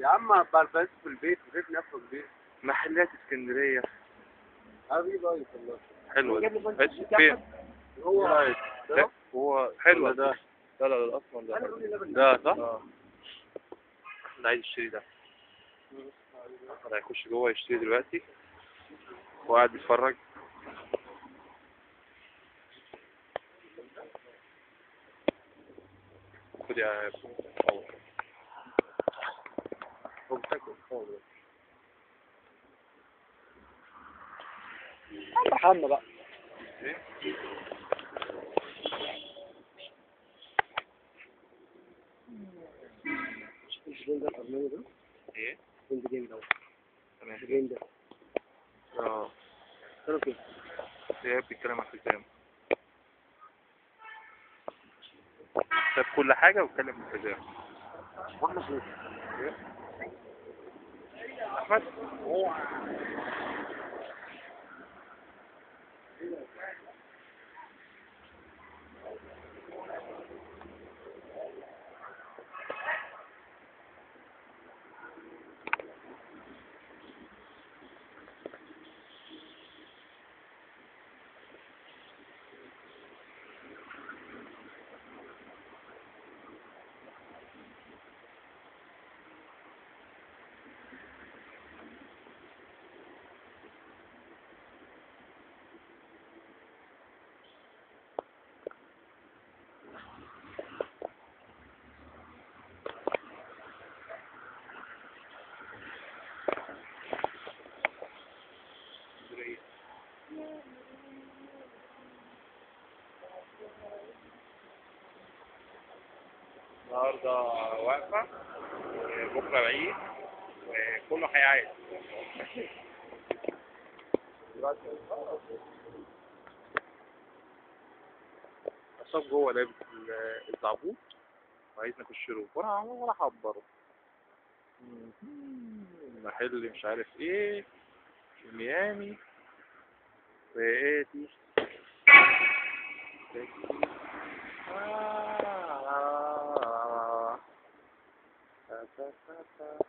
يا عم ابقى بس في البيت البيت نفسه البيت محلات اسكندريه حبيبي والله حلوه دي. جاب لي بنت بس الشيك فين أحمد. هو لا، هو حلوه ده لا لا لا الاصفر ده ده صح؟ ده عايز يشتري ده ده هيخش جوه يشتري دلوقتي وقاعد بيتفرج خد يا أول. هو بتاكل هو ده. ارحمنا بقى إيه؟ مش الجيم ده الارماني ده ايه الجيم ده جيم ده تمام الجيم ده اه قالوا كده هي بتتكلم عن الحزام ساب كل حاجة واتكلم في الحزام واحنا فين أحمد النهارده واقفة بكرة العيد وكله هيعيد أصاب جوه لابس ال- الزعبوط وعايز نخش له وانا ولا احبره محل مش عارف ايه في ميامي وإيتي آه. تا تا تا تا.